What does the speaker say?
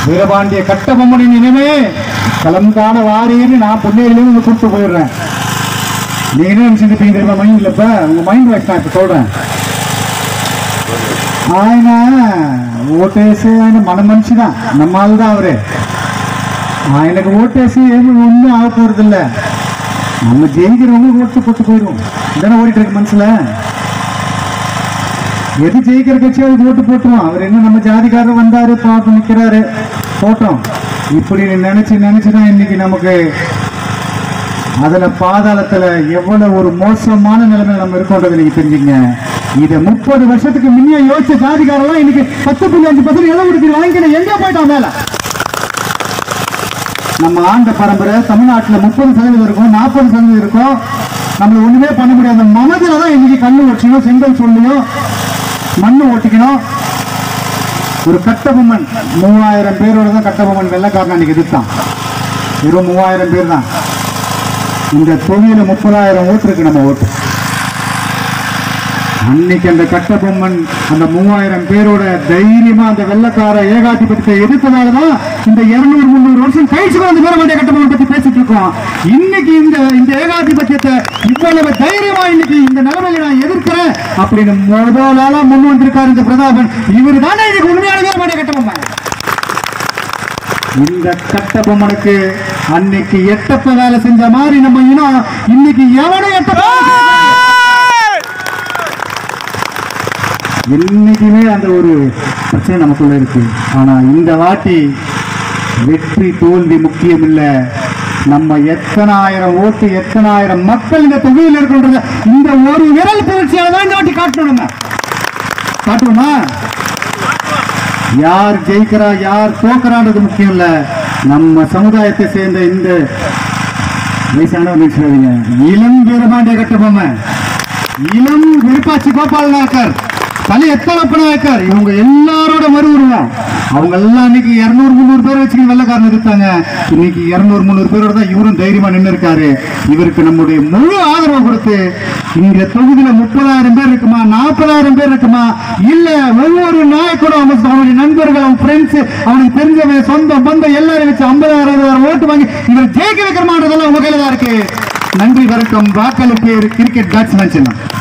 வீரபாண்டிய கட்டபொம்மனின் இனிமே களம் காண வாரீர்னு நான் பொன்னேரியிலிருந்து கூப்பிட்டு போயிடுறேன் நீங்க என்ன நினைச்சிருப்பீங்க தெரியுமா மைண்ட்ல இப்ப உங்க மைண்ட் வாய்ஸ் நான் இப்ப சொல்றேன் ఆయన ఓటేసి ఆయన మన మనిషి தான் நம்ம ஆள் தான் அவரு ఆయనకు ஓட்டேசி ஏதும் ஒன்றும் ஆக போறது இல்ல நம்ம ஜெயிக்கிறவங்க ஓட்டு போட்டு போயிடும் இதானே ஓடிட்டு இருக்கு மனசுல எது ஜெயிக்கிற கட்சி அதுக்கு ஓட்டு போட்டுருவோம் அவர் என்ன நம்ம ஜாதிக்காரர் வந்தாரு பார்த்து நிக்கிறாரு போட்டோம் இப்படி நினைச்சு நினைச்சுதான் இன்னைக்கு நமக்கு அதுல பாதாளத்துல எவ்வளவு ஒரு மோசமான நிலைமையில நம்ம இருக்கோன்றதை நீங்க தெரிஞ்சுங்க இத முப்பது வருஷத்துக்கு முன்னே யோசிச்ச ஜாதிகாரெல்லாம் இன்னைக்கு பத்து புள்ளி அஞ்சு பர்சன்ட் இடம் கொடுக்குற வாங்கிக்கணும் எங்க போயிட்டான் மேல நம்ம ஆண்ட பரம்பரை தமிழ்நாட்டுல முப்பது சதவீதம் இருக்கும் நாற்பது சதவீதம் இருக்கும் நம்மள ஒண்ணுமே பண்ண முடியாத மனதில தான் இன்னைக்கு கண்ணு ஒட்டிக்கணும் செங்கல் சொல்லியும் மண்ணு ஓட்டிக்கணும் ஒரு கட்டபொம்மன் மூவாயிரம் பேரோட தான் கட்டபொம்மன் வெள்ளக்காரன் அன்னைக்கு எதிர்த்தான் வெறும் மூவாயிரம் பேர் தான் இந்த தொகுதியில முப்பதாயிரம் ஓட்டு இருக்கு நம்ம ஓட்டு அன்னைக்கு அந்த கட்டபொம்மன் அந்த மூவாயிரம் பேரோட தைரியமா அந்த வெள்ளக்கார ஏகாதிபத்தியத்தை எதிர்த்ததாலதான் இந்த இருநூறு முந்நூறு வருஷம் கழிச்சு அந்த வீரபாண்டிய கட்டபொம்மன் பத்தி பேசிட்டு இருக்கோம் இன்னைக்கு இந்த இந்த ஏகாதிபத்தியத்தை இவ்வளவு தைரியமா இன்னைக்கு இந்த நிலைமையில நான் எதிர்க்கிறேன் அப்படின்னு முதலாளா முன் வந்திருக்காரு இந்த பிரதாபன் இவர் தானே இன்னைக்கு உண்மையான வீரபாண்டிய கட்டபொம்மன் இந்த கட்டபொம்மனுக்கு அன்னைக்கு எட்டப்ப வேலை செஞ்ச மாதிரி நம்ம இனம் இன்னைக்கு எவனும் எட்டப்ப என்னைக்குமே அந்த ஒரு பிரச்சனை நமக்குள்ள இருக்கு ஆனா இந்த வாட்டி வெற்றி தோல்வி முக்கியம் இல்ல நம்ம எத்தனை ஆயிரம் ஓட்டு எத்தனை ஆயிரம் மக்கள் இந்த தொகுதியில் இருக்கின்றத இந்த ஒரு விரல் புரட்சியால தான் இந்த வாட்டி காட்டணும் நம்ம காட்டுவோமா யார் ஜெயிக்கிறா யார் தோக்கறான்றது முக்கியம் இல்ல நம்ம சமுதாயத்தை சேர்ந்த இந்த வயசானவர் சொல்லுவீங்க இளம் வீரபாண்டிய கட்டபொம்மை இளம் விருப்பாச்சி கோபால் நாயக்கர் தலை எத்தலப்ப நாயக்கர் இவங்க எல்லாரோட மறு உருவம் அவங்க எல்லாம் இன்னைக்கு இருநூறு முந்நூறு பேர் வச்சுக்க வெள்ளக்காரன் இருக்காங்க இன்னைக்கு இருநூறு முந்நூறு பேரோட தான் இவரும் தைரியமா நின்று இருக்காரு இவருக்கு நம்முடைய முழு ஆதரவு கொடுத்து இங்க தொகுதியில முப்பதாயிரம் பேர் இருக்குமா நாற்பதாயிரம் பேர் இருக்குமா இல்ல ஒவ்வொரு நாயக்கரும் அவன் அவனுடைய நண்பர்கள் அவன் ஃப்ரெண்ட்ஸ் அவனுக்கு தெரிஞ்சவன் சொந்தம் பந்தம் எல்லாரும் வச்சு ஐம்பதாயிரம் அறுபதாயிரம் ஓட்டு வாங்கி இவர் ஜெயிக்க வைக்கிறமான்றதெல்லாம் உங்க கையில தான் இருக்கு நன்றி வணக்கம் வாக்களிப்பு கிரிக்கெட் பேட்ஸ்மேன் சின்னம்